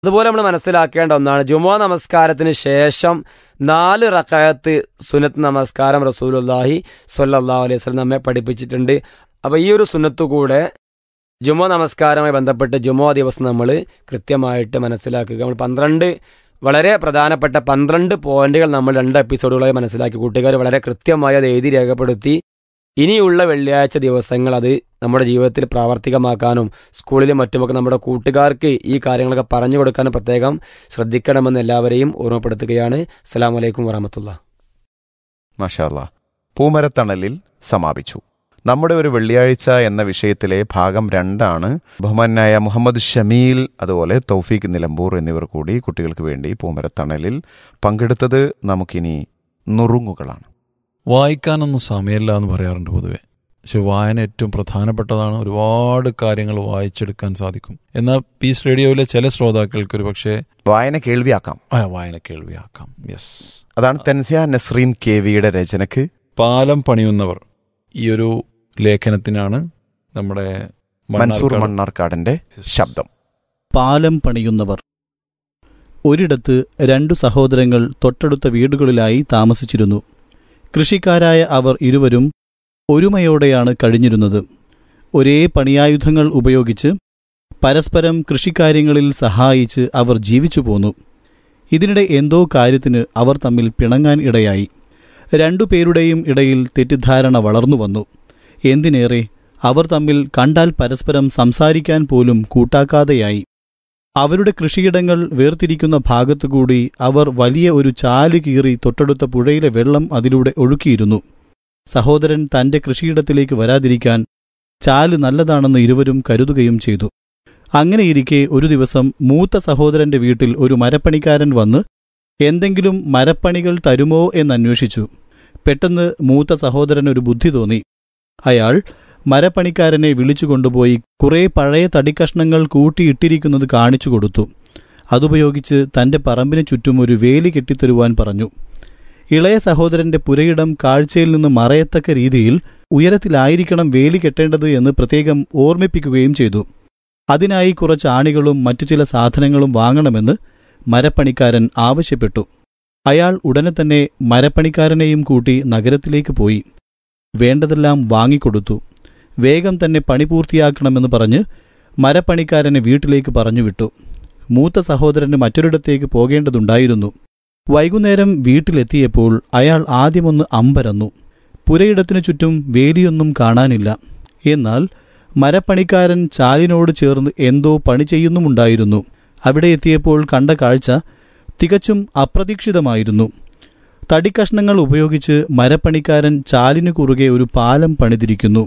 അതുപോലെ നമ്മൾ മനസ്സിലാക്കേണ്ട ഒന്നാണ് ജുമാ നമസ്കാരത്തിന് ശേഷം നാല് റക്കായത്ത് സുന്നത്ത് നമസ്കാരം റസൂലുല്ലാഹി സ്വല്ലല്ലാഹു അലൈഹി വസല്ലം നമ്മെ പഠിപ്പിച്ചിട്ടുണ്ട് അപ്പോൾ ഈ ഒരു സുന്നത്ത് കൂടെ ജുമാ നമസ്കാരവുമായി ബന്ധപ്പെട്ട് ജുമാ ദിവസം നമ്മൾ കൃത്യമായിട്ട് മനസ്സിലാക്കുക നമ്മൾ പന്ത്രണ്ട് വളരെ പ്രധാനപ്പെട്ട പന്ത്രണ്ട് പോയിന്റുകൾ നമ്മൾ രണ്ട് എപ്പിസോഡുകളായി മനസ്സിലാക്കി കൂട്ടുകാർ വളരെ കൃത്യമായി അത് എഴുതി രേഖപ്പെടുത്തി ഇനിയുള്ള വെള്ളിയാഴ്ച ദിവസങ്ങൾ അത് നമ്മുടെ ജീവിതത്തിൽ പ്രാവർത്തികമാക്കാനും സ്കൂളിലും മറ്റുമൊക്കെ നമ്മുടെ കൂട്ടുകാർക്ക് ഈ കാര്യങ്ങളൊക്കെ പറഞ്ഞു കൊടുക്കാനും പ്രത്യേകം ശ്രദ്ധിക്കണമെന്ന് എല്ലാവരെയും ഓർമ്മപ്പെടുത്തുകയാണ് അസ്സാം വലൈക്കും വറഹമത്തുള്ള മഷാല്ല പൂമരത്തണലിൽ സമാപിച്ചു നമ്മുടെ ഒരു വെള്ളിയാഴ്ച എന്ന വിഷയത്തിലെ ഭാഗം രണ്ടാണ് ബഹുമാനായ മുഹമ്മദ് ഷമീൽ അതുപോലെ തൗഫീഖ് നിലമ്പൂർ എന്നിവർ കൂടി കുട്ടികൾക്ക് വേണ്ടി പൂമരത്തണലിൽ പങ്കെടുത്തത് നമുക്കിനി നുറുങ്ങുകളാണ് വായിക്കാനൊന്നും സമയമില്ല എന്ന് പറയാറുണ്ട് പൊതുവെ പക്ഷെ വായന ഏറ്റവും പ്രധാനപ്പെട്ടതാണ് ഒരുപാട് കാര്യങ്ങൾ വായിച്ചെടുക്കാൻ സാധിക്കും എന്നാൽ പീസ് റേഡിയോയിലെ ചില ശ്രോതാക്കൾക്ക് ഒരു പക്ഷേ വായന കേൾവിയാക്കാം ആ, വായന കേൾവിയാക്കാം യെസ് അതാണ് തെൻസിയ നസ്രീൻ കെ വിയുടെ രചനക്ക് പാലം പണിയുന്നവർ ഈ ഒരു ലേഖനത്തിനാണ് നമ്മുടെ മൻസൂർ മണ്ണാർക്കാട് മണ്ണാർക്കാടിന്റെ ശബ്ദം പാലം പണിയുന്നവർ ഒരിടത്ത് രണ്ടു സഹോദരങ്ങൾ തൊട്ടടുത്ത വീടുകളിലായി താമസിച്ചിരുന്നു കൃഷിക്കാരായ അവർ ഇരുവരും ഒരുമയോടെയാണ് കഴിഞ്ഞിരുന്നത് ഒരേ പണിയായുധങ്ങൾ ഉപയോഗിച്ച് പരസ്പരം കൃഷിക്കാര്യങ്ങളിൽ സഹായിച്ച് അവർ ജീവിച്ചു പോന്നു ഇതിനിടെ എന്തോ കാര്യത്തിന് അവർ തമ്മിൽ പിണങ്ങാൻ ഇടയായി രണ്ടുപേരുടെയും ഇടയിൽ തെറ്റിദ്ധാരണ വളർന്നു വന്നു എന്തിനേറെ അവർ തമ്മിൽ കണ്ടാൽ പരസ്പരം സംസാരിക്കാൻ പോലും കൂട്ടാക്കാതെയായി അവരുടെ കൃഷിയിടങ്ങൾ വേർതിരിക്കുന്ന ഭാഗത്തുകൂടി അവർ വലിയ ഒരു ചാല് കീറി തൊട്ടടുത്ത പുഴയിലെ വെള്ളം അതിലൂടെ ഒഴുക്കിയിരുന്നു സഹോദരൻ തന്റെ കൃഷിയിടത്തിലേക്ക് വരാതിരിക്കാൻ ചാല് നല്ലതാണെന്ന് ഇരുവരും കരുതുകയും ചെയ്തു അങ്ങനെയിരിക്കെ ഒരു ദിവസം മൂത്ത സഹോദരന്റെ വീട്ടിൽ ഒരു മരപ്പണിക്കാരൻ വന്ന് എന്തെങ്കിലും മരപ്പണികൾ തരുമോ എന്നന്വേഷിച്ചു പെട്ടെന്ന് മൂത്ത സഹോദരൻ ഒരു ബുദ്ധി തോന്നി അയാൾ മരപ്പണിക്കാരനെ വിളിച്ചുകൊണ്ടുപോയി കുറേ പഴയ തടിക്കഷ്ണങ്ങൾ കൂട്ടിയിട്ടിരിക്കുന്നത് കാണിച്ചു കൊടുത്തു അതുപയോഗിച്ച് തന്റെ പറമ്പിന് ചുറ്റും ഒരു വേലി കെട്ടിത്തരുവാൻ പറഞ്ഞു ഇളയ സഹോദരന്റെ പുരയിടം കാഴ്ചയിൽ നിന്ന് മറയത്തക്ക രീതിയിൽ ഉയരത്തിലായിരിക്കണം വേലി കെട്ടേണ്ടത് എന്ന് പ്രത്യേകം ഓർമ്മിപ്പിക്കുകയും ചെയ്തു അതിനായി കുറച്ച് ആണികളും മറ്റു ചില സാധനങ്ങളും വാങ്ങണമെന്ന് മരപ്പണിക്കാരൻ ആവശ്യപ്പെട്ടു അയാൾ ഉടനെ തന്നെ മരപ്പണിക്കാരനെയും കൂട്ടി നഗരത്തിലേക്ക് പോയി വേണ്ടതെല്ലാം വാങ്ങിക്കൊടുത്തു വേഗം തന്നെ പണി പൂർത്തിയാക്കണമെന്ന് പറഞ്ഞ് മരപ്പണിക്കാരനെ വീട്ടിലേക്ക് പറഞ്ഞുവിട്ടു മൂത്ത സഹോദരന് മറ്റൊരിടത്തേക്ക് പോകേണ്ടതുണ്ടായിരുന്നു വൈകുന്നേരം വീട്ടിലെത്തിയപ്പോൾ അയാൾ ആദ്യമൊന്ന് അമ്പരന്നു പുരയിടത്തിനു ചുറ്റും വേലിയൊന്നും കാണാനില്ല എന്നാൽ മരപ്പണിക്കാരൻ ചാലിനോട് ചേർന്ന് എന്തോ പണി ചെയ്യുന്നുമുണ്ടായിരുന്നു അവിടെ എത്തിയപ്പോൾ കണ്ട കാഴ്ച തികച്ചും അപ്രതീക്ഷിതമായിരുന്നു തടിക്കഷ്ണങ്ങൾ ഉപയോഗിച്ച് മരപ്പണിക്കാരൻ ചാലിനു കുറുകെ ഒരു പാലം പണിതിരിക്കുന്നു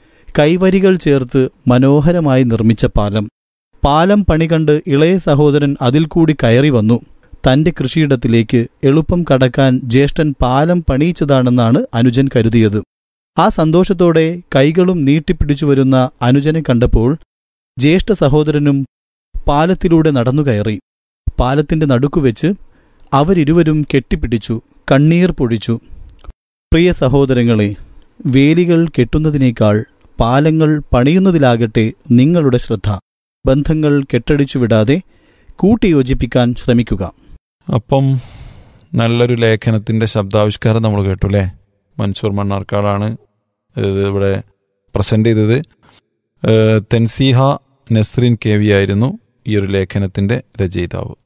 കൈവരികൾ ചേർത്ത് മനോഹരമായി നിർമ്മിച്ച പാലം പാലം പണി കണ്ട് ഇളയ സഹോദരൻ അതിൽ കൂടി കയറി വന്നു തന്റെ കൃഷിയിടത്തിലേക്ക് എളുപ്പം കടക്കാൻ ജ്യേഷ്ഠൻ പാലം പണിയിച്ചതാണെന്നാണ് അനുജൻ കരുതിയത് ആ സന്തോഷത്തോടെ കൈകളും നീട്ടിപ്പിടിച്ചു വരുന്ന അനുജനെ കണ്ടപ്പോൾ ജ്യേഷ്ഠ സഹോദരനും പാലത്തിലൂടെ നടന്നുകയറി പാലത്തിന്റെ നടുക്കുവെച്ച് അവരിരുവരും കെട്ടിപ്പിടിച്ചു കണ്ണീർ പൊഴിച്ചു പ്രിയ സഹോദരങ്ങളെ വേലികൾ കെട്ടുന്നതിനേക്കാൾ പാലങ്ങൾ പണിയുന്നതിലാകട്ടെ നിങ്ങളുടെ ശ്രദ്ധ ബന്ധങ്ങൾ കെട്ടടിച്ചു വിടാതെ കൂട്ടിയോജിപ്പിക്കാൻ ശ്രമിക്കുക അപ്പം നല്ലൊരു ലേഖനത്തിൻ്റെ ശബ്ദാവിഷ്കാരം നമ്മൾ കേട്ടു അല്ലേ മൻസൂർ മണ്ണാർക്കാടാണ് ഇത് ഇവിടെ പ്രസൻറ്റ് ചെയ്തത് ഏഹ് തെൻസീഹ നസ്രീൻ കെ വി ആയിരുന്നു ഈ ഒരു ലേഖനത്തിൻ്റെ രചയിതാവ്